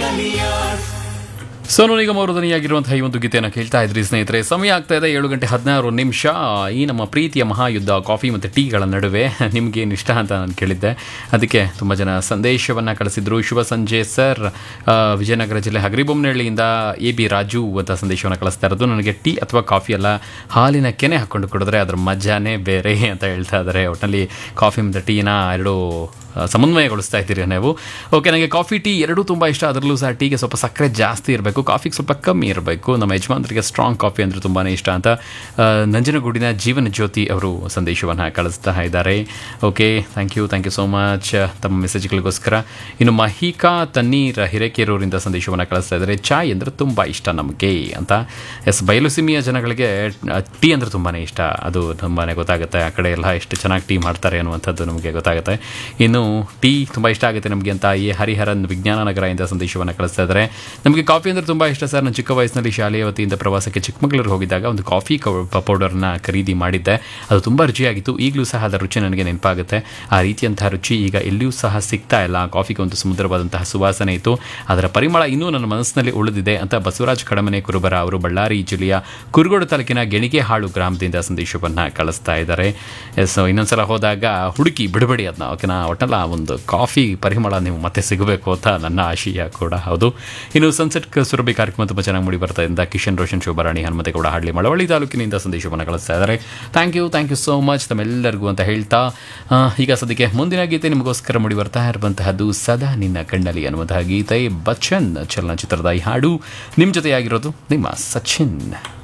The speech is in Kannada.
ಸೋನು ನಿಗಮ್ ಅವರು ಧ್ವನಿಯಾಗಿರುವಂತಹ ಈ ಒಂದು ಗೀತೆಯನ್ನು ಕೇಳ್ತಾ ಇದ್ರಿ ಸ್ನೇಹಿತರೆ ಸಮಯ ಆಗ್ತಾ ಇದೆ ಏಳು ಗಂಟೆ ಹದಿನಾರು ನಿಮಿಷ ಈ ನಮ್ಮ ಪ್ರೀತಿಯ ಮಹಾಯುದ್ಧ ಕಾಫಿ ಮತ್ತು ಟೀಗಳ ನಡುವೆ ನಿಮ್ಗೇನು ಇಷ್ಟ ಅಂತ ನಾನು ಕೇಳಿದ್ದೆ ಅದಕ್ಕೆ ತುಂಬ ಜನ ಸಂದೇಶವನ್ನು ಕಳಿಸಿದ್ರು ಶುಭ ಸಂಜೆ ಸರ್ ಆ, ವಿಜಯನಗರ ಜಿಲ್ಲೆ ಹಗರಿಬೊಮ್ಮನಹಳ್ಳಿಯಿಂದ ಎ ಬಿ ರಾಜು ಅಂತ ಸಂದೇಶವನ್ನು ಕಳಿಸ್ತಾ ಇರೋದು ನನಗೆ ಟೀ ಅಥವಾ ಕಾಫಿ ಎಲ್ಲ ಹಾಲಿನ ಕೆನೆ ಹಾಕ್ಕೊಂಡು ಕುಡಿದ್ರೆ ಅದ್ರ ಮಜಾನೇ ಬೇರೆ ಅಂತ ಹೇಳ್ತಾ ಇದ್ದಾರೆ ಒಟ್ಟಿನಲ್ಲಿ ಕಾಫಿ ಮತ್ತು ಟೀನ ಎರಡು ಆ, ಸಮನ್ವಯಗೊಳಿಸ್ತಾ ಇದ್ದೀರಿ ನೀವು ಓಕೆ ನನಗೆ ಕಾಫಿ ಟೀ ಎರಡೂ ತುಂಬ ಇಷ್ಟ ಅದರಲ್ಲೂ ಸಹ ಟೀಗೆ ಸ್ವಲ್ಪ ಸಕ್ಕರೆ ಜಾಸ್ತಿ ಇರಬೇಕು ಕಾಫಿಗೆ ಸ್ವಲ್ಪ ಕಮ್ಮಿ ಇರಬೇಕು ನಮ್ಮ ಯಜಮಾನರಿಗೆ ಸ್ಟ್ರಾಂಗ್ ಕಾಫಿ ಅಂದರೆ ತುಂಬಾ ಇಷ್ಟ ಅಂತ ಆ, ನಂಜನಗೂಡಿನ ಜೀವನ ಜ್ಯೋತಿ ಅವರು ಸಂದೇಶವನ್ನು ಕಳಿಸ್ತಾ ಇದ್ದಾರೆ okay thank you thank you so much ತಮ್ಮ ಮೆಸೇಜ್ಗಳಿಗೋಸ್ಕರ ಇನ್ನು ಮಹಿಕಾ ತನ್ನೀರ್ ಹಿರೇಕೆರೂರಿಂದ ಸಂದೇಶವನ್ನು ಕಳಿಸ್ತಾ ಇದ್ದಾರೆ ಚಾಯ್ ಅಂದರೆ ತುಂಬ ಇಷ್ಟ ನಮಗೆ ಅಂತ ಎಸ್ ಬಯಲುಸೀಮೆಯ ಜನಗಳಿಗೆ ಟೀ ಅಂದರೆ ತುಂಬಾ ಇಷ್ಟ ಅದು ತುಂಬಾ ಗೊತ್ತಾಗುತ್ತೆ ಆ ಕಡೆ ಎಲ್ಲ ಎಷ್ಟು ಚೆನ್ನಾಗಿ ಟೀ ಮಾಡ್ತಾರೆ ಅನ್ನುವಂಥದ್ದು ನಮಗೆ ಗೊತ್ತಾಗುತ್ತೆ ಇನ್ನು ಟೀ ತುಂಬ ಇಷ್ಟ ಆಗುತ್ತೆ ನಮಗೆ ಅಂತ ಈ ಹರಿಹರನ್ ವಿಜ್ಞಾನ ನಗರದಿಂದ ಸಂದೇಶವನ್ನು ಕಳಿಸ್ತಾ ಇದ್ದಾರೆ ನಮಗೆ ಕಾಫಿ ಅಂದರೆ ತುಂಬ ಇಷ್ಟ ಸರ್ ನಾನು ಚಿಕ್ಕ ವಯಸ್ಸಿನಲ್ಲಿ ಶಾಲೆಯ ವತಿಯಿಂದ ಪ್ರವಾಸಕ್ಕೆ ಚಿಕ್ಕಮಗಳೂರು ಹೋಗಿದ್ದಾಗ ಒಂದು ಕಾಫಿ ಪೌಡರ್ನ ಖರೀದಿ ಮಾಡಿದ್ದೆ ಅದು ತುಂಬ ರುಚಿಯಾಗಿತ್ತು ಈಗಲೂ ಸಹ ಅದರ ರುಚಿ ನನಗೆ ನೆನಪಾಗುತ್ತೆ ಆ ರೀತಿಯಂತಹ ರುಚಿ ಈಗ ಎಲ್ಲಿಯೂ ಸಹ ಸಿಗ್ತಾ ಇಲ್ಲ ಕಾಫಿಗೆ ಒಂದು ಸುಂದರವಾದಂತಹ ಸುವಾಸನೆ ಇತ್ತು ಅದರ ಪರಿಮಳ ಇನ್ನೂ ನನ್ನ ಮನಸ್ಸಿನಲ್ಲಿ ಉಳಿದಿದೆ ಅಂತ ಬಸವರಾಜ್ ಕಡಮನೆ ಕುರುಬರ ಅವರು ಬಳ್ಳಾರಿ ಜಿಲ್ಲೆಯ ಕುರುಗೋಡು ತಾಲೂಕಿನ ಗೆಣಿಗೆಹಾಳು ಗ್ರಾಮದಿಂದ ಸಂದೇಶವನ್ನು ಕಳಿಸ್ತಾ ಇದ್ದಾರೆ ಎಸ್ ಇನ್ನೊಂದ್ಸಲ ಹೋದಾಗ ಹುಡುಕಿ ಬಿಡಬೇಡಿ ಅದನ್ನ ಓಕೆನಾ ಒಟ್ಟಲ್ಲ ಆ ಒಂದು ಕಾಫಿ ಪರಿಮಳ ನೀವು ಮತ್ತೆ ಸಿಗಬೇಕು ಅಂತ ನನ್ನ ಆಶಯ ಕೂಡ ಹೌದು ಇನ್ನು ಸನ್ಸೆಟ್ ಸುರಭಿ ಕಾರ್ಯಕ್ರಮ ತುಂಬ ಚೆನ್ನಾಗಿ ಮೂಡಿ ಬರ್ತಾ ಇದ್ದ ಕಿಶನ್ ರೋಷನ್ ಶೋಭರಾಣಿ ಹನುಮತೇಗೌಡ ಹಾಡ್ಲಿ ಮಳವಳ್ಳಿ ತಾಲೂಕಿನಿಂದ ಸಂದೇಶವನ್ನು ಕಳಿಸ್ತಾ ಇದ್ದಾರೆ thank you thank you so much ತಮ್ಮೆಲ್ಲರಿಗೂ ಅಂತ ಹೇಳ್ತಾ ಆ, ಈಗ ಸದ್ಯಕ್ಕೆ ಮುಂದಿನ ಗೀತೆ ನಿಮಗೋಸ್ಕರ ಮೂಡಿ ಬರ್ತಾ ಇರುವಂತಹದ್ದು ಸದಾ ನಿನ್ನ ಕಣ್ಣಲ್ಲಿ ಅನ್ನುವಂತಹ ಗೀತೆ ಬಚ್ಚನ್ ಚಲನಚಿತ್ರದ ಈ ಹಾಡು ನಿಮ್ಮ ಜೊತೆಯಾಗಿರೋದು ನಿಮ್ಮ ಸಚಿನ್